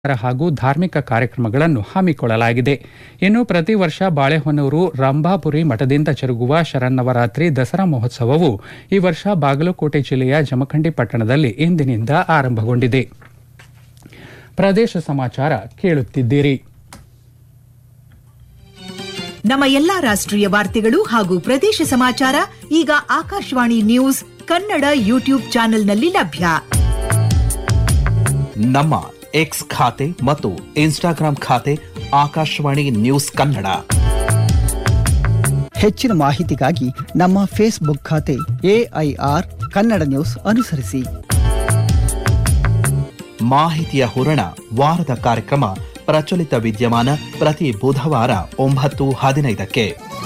ಹಾಗೂ ಧಾರ್ಮಿಕ ಕಾರ್ಯಕ್ರಮಗಳನ್ನು ಹಮ್ಮಿಕೊಳ್ಳಲಾಗಿದೆ ಇನ್ನು ಪ್ರತಿ ವರ್ಷ ಬಾಳೆಹೊನ್ನೂರು ರಂಭಾಪುರಿ ಮಠದಿಂದ ಜರುಗುವ ಶರನ್ನವರಾತ್ರಿ ದಸರಾ ಮಹೋತ್ಸವವು ಈ ವರ್ಷ ಬಾಗಲಕೋಟೆ ಜಿಲ್ಲೆಯ ಜಮಖಂಡಿ ಪಟ್ಟಣದಲ್ಲಿ ಇಂದಿನಿಂದ ಆರಂಭಗೊಂಡಿದೆ ಪ್ರದೇಶ ಸಮಾಚಾರ ಕೇಳುತ್ತಿದ್ದೀರಿ ನಮ್ಮ ಎಲ್ಲಾ ರಾಷ್ಟ್ರೀಯ ವಾರ್ತೆಗಳು ಹಾಗೂ ಪ್ರದೇಶ ಸಮಾಚಾರ ಈಗ ಆಕಾಶವಾಣಿ ನ್ಯೂಸ್ ಕನ್ನಡ ಯೂಟ್ಯೂಬ್ ಚಾನೆಲ್ನಲ್ಲಿ ಲಭ್ಯ ನಮ್ಮ ಎಕ್ಸ್ ಖಾತೆ ಮತ್ತು ಇನ್ಸ್ಟಾಗ್ರಾಂ ಖಾತೆ ಆಕಾಶವಾಣಿ ನ್ಯೂಸ್ ಕನ್ನಡ ಹೆಚ್ಚಿನ ಮಾಹಿತಿಗಾಗಿ ನಮ್ಮ ಫೇಸ್ಬುಕ್ ಖಾತೆ ಎಐಆರ್ ಕನ್ನಡ ನ್ಯೂಸ್ ಅನುಸರಿಸಿ ಮಾಹಿತಿಯ ಹೂರಣ ವಾರದ ಕಾರ್ಯಕ್ರಮ ಪ್ರಚಲಿತ ವಿದ್ಯಮಾನ ಪ್ರತಿ ಬುಧವಾರ ಒಂಬತ್ತು ಹದಿನೈದಕ್ಕೆ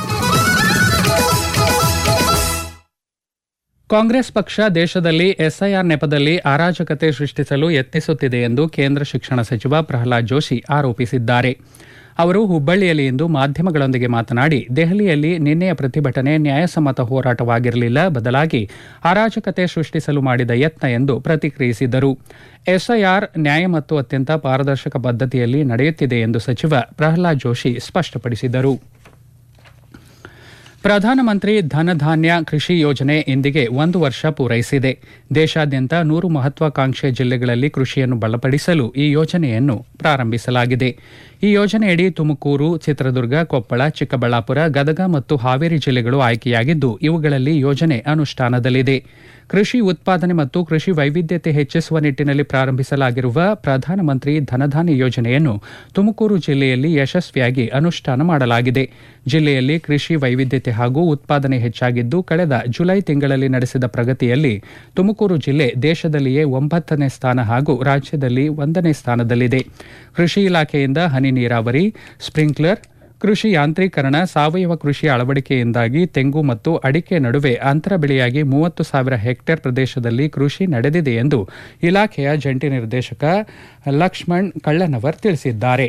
ಕಾಂಗ್ರೆಸ್ ಪಕ್ಷ ದೇಶದಲ್ಲಿ ಎಸ್ಐಆರ್ ನೆಪದಲ್ಲಿ ಅರಾಜಕತೆ ಸೃಷ್ಟಿಸಲು ಯತ್ನಿಸುತ್ತಿದೆ ಎಂದು ಕೇಂದ್ರ ಶಿಕ್ಷಣ ಸಚಿವ ಪ್ರಹ್ಲಾದ್ ಜೋಶಿ ಆರೋಪಿಸಿದ್ದಾರೆ ಅವರು ಹುಬ್ಬಳ್ಳಿಯಲ್ಲಿ ಇಂದು ಮಾಧ್ಯಮಗಳೊಂದಿಗೆ ಮಾತನಾಡಿ ದೆಹಲಿಯಲ್ಲಿ ನಿನ್ನೆಯ ಪ್ರತಿಭಟನೆ ನ್ಯಾಯಸಮ್ಮತ ಹೋರಾಟವಾಗಿರಲಿಲ್ಲ ಬದಲಾಗಿ ಅರಾಜಕತೆ ಸೃಷ್ಟಿಸಲು ಮಾಡಿದ ಯತ್ನ ಎಂದು ಪ್ರತಿಕ್ರಿಯಿಸಿದರು ಎಸ್ಐಆರ್ ನ್ಯಾಯ ಮತ್ತು ಅತ್ಯಂತ ಪಾರದರ್ಶಕ ಪದ್ಧತಿಯಲ್ಲಿ ನಡೆಯುತ್ತಿದೆ ಎಂದು ಸಚಿವ ಪ್ರಹ್ಲಾದ್ ಜೋಶಿ ಸ್ಪಷ್ಟಪಡಿಸಿದರು ಪ್ರಧಾನಮಂತ್ರಿ ಧನಧಾನ್ಯ ಕೃಷಿ ಯೋಜನೆ ಇಂದಿಗೆ ಒಂದು ವರ್ಷ ಪೂರೈಸಿದೆ ದೇಶಾದ್ಯಂತ ನೂರು ಮಹತ್ವಾಕಾಂಕ್ಷೆ ಜಿಲ್ಲೆಗಳಲ್ಲಿ ಕೃಷಿಯನ್ನು ಬಲಪಡಿಸಲು ಈ ಯೋಜನೆಯನ್ನು ಪ್ರಾರಂಭಿಸಲಾಗಿದೆ ಈ ಯೋಜನೆಯಡಿ ತುಮಕೂರು ಚಿತ್ರದುರ್ಗ ಕೊಪ್ಪಳ ಚಿಕ್ಕಬಳ್ಳಾಪುರ ಗದಗ ಮತ್ತು ಹಾವೇರಿ ಜಿಲ್ಲೆಗಳು ಆಯ್ಕೆಯಾಗಿದ್ದು ಇವುಗಳಲ್ಲಿ ಯೋಜನೆ ಅನುಷ್ಠಾನದಲ್ಲಿದೆ ಕೃಷಿ ಉತ್ಪಾದನೆ ಮತ್ತು ಕೃಷಿ ವೈವಿಧ್ಯತೆ ಹೆಚ್ಚಿಸುವ ನಿಟ್ಟಿನಲ್ಲಿ ಪ್ರಾರಂಭಿಸಲಾಗಿರುವ ಪ್ರಧಾನಮಂತ್ರಿ ಧನಧಾನ್ಯ ಯೋಜನೆಯನ್ನು ತುಮಕೂರು ಜಿಲ್ಲೆಯಲ್ಲಿ ಯಶಸ್ವಿಯಾಗಿ ಅನುಷ್ಠಾನ ಮಾಡಲಾಗಿದೆ ಜಿಲ್ಲೆಯಲ್ಲಿ ಕೃಷಿ ವೈವಿಧ್ಯತೆ ಹಾಗೂ ಉತ್ಪಾದನೆ ಹೆಚ್ಚಾಗಿದ್ದು ಕಳೆದ ಜುಲೈ ತಿಂಗಳಲ್ಲಿ ನಡೆಸಿದ ಪ್ರಗತಿಯಲ್ಲಿ ತುಮಕೂರು ಜಿಲ್ಲೆ ದೇಶದಲ್ಲಿಯೇ ಒಂಬತ್ತನೇ ಸ್ಥಾನ ಹಾಗೂ ರಾಜ್ಯದಲ್ಲಿ ಒಂದನೇ ಸ್ಥಾನದಲ್ಲಿದೆ ಕೃಷಿ ಇಲಾಖೆಯಿಂದ ಹನಿ ನೀರಾವರಿ ಸ್ಪ್ರಿಂಕ್ಲರ್ ಕೃಷಿ ಯಾಂತ್ರೀಕರಣ ಸಾವಯವ ಕೃಷಿ ಅಳವಡಿಕೆಯಿಂದಾಗಿ ತೆಂಗು ಮತ್ತು ಅಡಿಕೆ ನಡುವೆ ಅಂತರ ಬೆಳೆಯಾಗಿ ಮೂವತ್ತು ಸಾವಿರ ಹೆಕ್ಟೇರ್ ಪ್ರದೇಶದಲ್ಲಿ ಕೃಷಿ ನಡೆದಿದೆ ಎಂದು ಇಲಾಖೆಯ ಜಂಟಿ ನಿರ್ದೇಶಕ ಲಕ್ಷ್ಮಣ್ ಕಳ್ಳನವರ್ ತಿಳಿಸಿದ್ದಾರೆ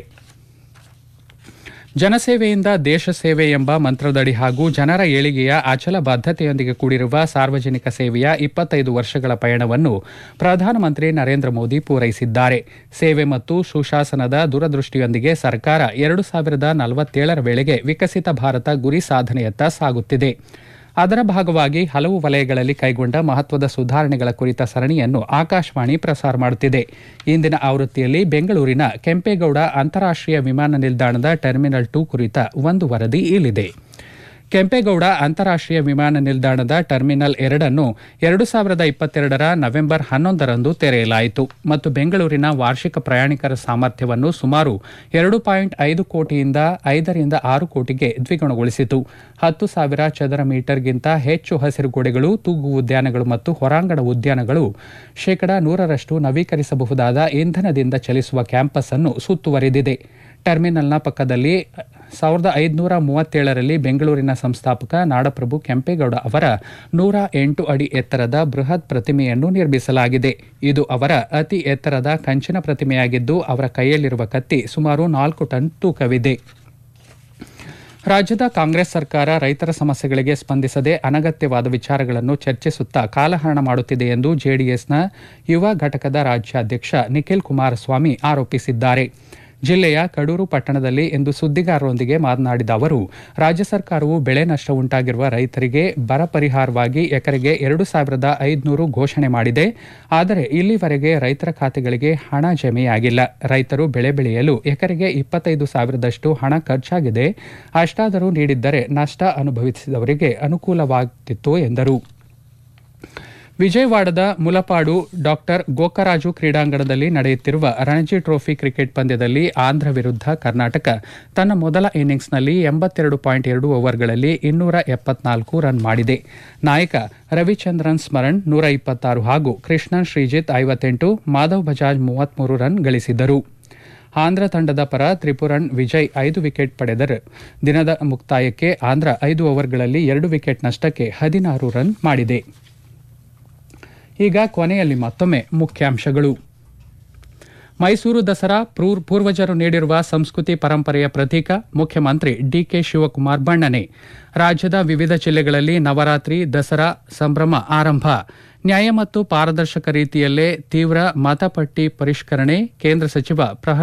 ಜನಸೇವೆಯಿಂದ ದೇಶ ಸೇವೆ ಎಂಬ ಮಂತ್ರದಡಿ ಹಾಗೂ ಜನರ ಏಳಿಗೆಯ ಅಚಲ ಬದ್ಧತೆಯೊಂದಿಗೆ ಕೂಡಿರುವ ಸಾರ್ವಜನಿಕ ಸೇವೆಯ ಇಪ್ಪತ್ತೈದು ವರ್ಷಗಳ ಪಯಣವನ್ನು ಪ್ರಧಾನಮಂತ್ರಿ ನರೇಂದ್ರ ಮೋದಿ ಪೂರೈಸಿದ್ದಾರೆ ಸೇವೆ ಮತ್ತು ಸುಶಾಸನದ ದೂರದೃಷ್ಟಿಯೊಂದಿಗೆ ಸರ್ಕಾರ ಎರಡು ಸಾವಿರದ ನಲವತ್ತೇಳರ ವೇಳೆಗೆ ವಿಕಸಿತ ಭಾರತ ಗುರಿ ಸಾಧನೆಯತ್ತ ಸಾಗುತ್ತಿದೆ ಅದರ ಭಾಗವಾಗಿ ಹಲವು ವಲಯಗಳಲ್ಲಿ ಕೈಗೊಂಡ ಮಹತ್ವದ ಸುಧಾರಣೆಗಳ ಕುರಿತ ಸರಣಿಯನ್ನು ಆಕಾಶವಾಣಿ ಪ್ರಸಾರ ಮಾಡುತ್ತಿದೆ ಇಂದಿನ ಆವೃತ್ತಿಯಲ್ಲಿ ಬೆಂಗಳೂರಿನ ಕೆಂಪೇಗೌಡ ಅಂತಾರಾಷ್ಟೀಯ ವಿಮಾನ ನಿಲ್ದಾಣದ ಟರ್ಮಿನಲ್ ಟು ಕುರಿತ ಒಂದು ವರದಿ ಇಲ್ಲಿದೆ ಕೆಂಪೇಗೌಡ ಅಂತಾರಾಷ್ಟೀಯ ವಿಮಾನ ನಿಲ್ದಾಣದ ಟರ್ಮಿನಲ್ ಎರಡನ್ನು ಎರಡು ಸಾವಿರದ ಇಪ್ಪತ್ತೆರಡರ ನವೆಂಬರ್ ಹನ್ನೊಂದರಂದು ತೆರೆಯಲಾಯಿತು ಮತ್ತು ಬೆಂಗಳೂರಿನ ವಾರ್ಷಿಕ ಪ್ರಯಾಣಿಕರ ಸಾಮರ್ಥ್ಯವನ್ನು ಸುಮಾರು ಎರಡು ಪಾಯಿಂಟ್ ಐದು ಕೋಟಿಯಿಂದ ಐದರಿಂದ ಆರು ಕೋಟಿಗೆ ದ್ವಿಗುಣಗೊಳಿಸಿತು ಹತ್ತು ಸಾವಿರ ಚದರ ಮೀಟರ್ಗಿಂತ ಹೆಚ್ಚು ಹಸಿರು ಗೋಡೆಗಳು ತೂಗು ಉದ್ಯಾನಗಳು ಮತ್ತು ಹೊರಾಂಗಣ ಉದ್ಯಾನಗಳು ಶೇಕಡಾ ನೂರರಷ್ಟು ನವೀಕರಿಸಬಹುದಾದ ಇಂಧನದಿಂದ ಚಲಿಸುವ ಕ್ಯಾಂಪಸ್ ಅನ್ನು ಸುತ್ತುವರಿದಿದೆ ಟರ್ಮಿನಲ್ನ ಪಕ್ಕದಲ್ಲಿ ಸಾವಿರದ ಐದುನೂರ ಮೂವತ್ತೇಳರಲ್ಲಿ ಬೆಂಗಳೂರಿನ ಸಂಸ್ಥಾಪಕ ನಾಡಪ್ರಭು ಕೆಂಪೇಗೌಡ ಅವರ ನೂರ ಎಂಟು ಅಡಿ ಎತ್ತರದ ಬೃಹತ್ ಪ್ರತಿಮೆಯನ್ನು ನಿರ್ಮಿಸಲಾಗಿದೆ ಇದು ಅವರ ಅತಿ ಎತ್ತರದ ಕಂಚಿನ ಪ್ರತಿಮೆಯಾಗಿದ್ದು ಅವರ ಕೈಯಲ್ಲಿರುವ ಕತ್ತಿ ಸುಮಾರು ನಾಲ್ಕು ಟನ್ ತೂಕವಿದೆ ರಾಜ್ಯದ ಕಾಂಗ್ರೆಸ್ ಸರ್ಕಾರ ರೈತರ ಸಮಸ್ಯೆಗಳಿಗೆ ಸ್ಪಂದಿಸದೆ ಅನಗತ್ಯವಾದ ವಿಚಾರಗಳನ್ನು ಚರ್ಚಿಸುತ್ತಾ ಕಾಲಹರಣ ಮಾಡುತ್ತಿದೆ ಎಂದು ಜೆಡಿಎಸ್ನ ಯುವ ಘಟಕದ ರಾಜ್ಯಾಧ್ಯಕ್ಷ ನಿಖಿಲ್ ಕುಮಾರಸ್ವಾಮಿ ಆರೋಪಿಸಿದ್ದಾರೆ ಜಿಲ್ಲೆಯ ಕಡೂರು ಪಟ್ಟಣದಲ್ಲಿ ಇಂದು ಸುದ್ದಿಗಾರರೊಂದಿಗೆ ಮಾತನಾಡಿದ ಅವರು ರಾಜ್ಯ ಸರ್ಕಾರವು ಬೆಳೆ ನಷ್ಟ ಉಂಟಾಗಿರುವ ರೈತರಿಗೆ ಬರ ಪರಿಹಾರವಾಗಿ ಎಕರೆಗೆ ಎರಡು ಸಾವಿರದ ಐದುನೂರು ಘೋಷಣೆ ಮಾಡಿದೆ ಆದರೆ ಇಲ್ಲಿವರೆಗೆ ರೈತರ ಖಾತೆಗಳಿಗೆ ಹಣ ಜಮೆಯಾಗಿಲ್ಲ ರೈತರು ಬೆಳೆ ಬೆಳೆಯಲು ಎಕರೆಗೆ ಇಪ್ಪತ್ತೈದು ಸಾವಿರದಷ್ಟು ಹಣ ಖರ್ಚಾಗಿದೆ ಅಷ್ಟಾದರೂ ನೀಡಿದ್ದರೆ ನಷ್ಟ ಅನುಭವಿಸಿದವರಿಗೆ ಅನುಕೂಲವಾಗುತ್ತಿತ್ತು ಎಂದರು ವಿಜಯವಾಡದ ಮುಲಪಾಡು ಡಾಕ್ಟರ್ ಗೋಕರಾಜು ಕ್ರೀಡಾಂಗಣದಲ್ಲಿ ನಡೆಯುತ್ತಿರುವ ರಣಜಿ ಟ್ರೋಫಿ ಕ್ರಿಕೆಟ್ ಪಂದ್ಯದಲ್ಲಿ ಆಂಧ್ರ ವಿರುದ್ಧ ಕರ್ನಾಟಕ ತನ್ನ ಮೊದಲ ಇನ್ನಿಂಗ್ಸ್ನಲ್ಲಿ ಎಂಬತ್ತೆರಡು ಪಾಯಿಂಟ್ ಎರಡು ಓವರ್ಗಳಲ್ಲಿ ಇನ್ನೂರ ಎಪ್ಪತ್ನಾಲ್ಕು ರನ್ ಮಾಡಿದೆ ನಾಯಕ ರವಿಚಂದ್ರನ್ ಸ್ಮರಣ್ ನೂರ ಇಪ್ಪತ್ತಾರು ಹಾಗೂ ಕೃಷ್ಣನ್ ಶ್ರೀಜಿತ್ ಐವತ್ತೆಂಟು ಮಾಧವ್ ಬಜಾಜ್ ಮೂವತ್ಮೂರು ರನ್ ಗಳಿಸಿದರು ಆಂಧ್ರ ತಂಡದ ಪರ ತ್ರಿಪುರನ್ ವಿಜಯ್ ಐದು ವಿಕೆಟ್ ಪಡೆದರೆ ದಿನದ ಮುಕ್ತಾಯಕ್ಕೆ ಆಂಧ್ರ ಐದು ಓವರ್ಗಳಲ್ಲಿ ಎರಡು ವಿಕೆಟ್ ನಷ್ಟಕ್ಕೆ ಹದಿನಾರು ರನ್ ಮಾಡಿದೆ ಈಗ ಕೊನೆಯಲ್ಲಿ ಮತ್ತೊಮ್ಮೆ ಮುಖ್ಯಾಂಶಗಳು ಮೈಸೂರು ದಸರಾ ಪೂರ್ವಜರು ನೀಡಿರುವ ಸಂಸ್ಕೃತಿ ಪರಂಪರೆಯ ಪ್ರತೀಕ ಮುಖ್ಯಮಂತ್ರಿ ಡಿಕೆ ಶಿವಕುಮಾರ್ ಬಣ್ಣನೆ ರಾಜ್ಯದ ವಿವಿಧ ಜಿಲ್ಲೆಗಳಲ್ಲಿ ನವರಾತ್ರಿ ದಸರಾ ಸಂಭ್ರಮ ಆರಂಭ ನ್ಯಾಯ ಮತ್ತು ಪಾರದರ್ಶಕ ರೀತಿಯಲ್ಲೇ ತೀವ್ರ ಮತಪಟ್ಟಿ ಪರಿಷ್ಕರಣೆ ಕೇಂದ್ರ ಸಚಿವ ಪ್ರಹ್ಲಾದ್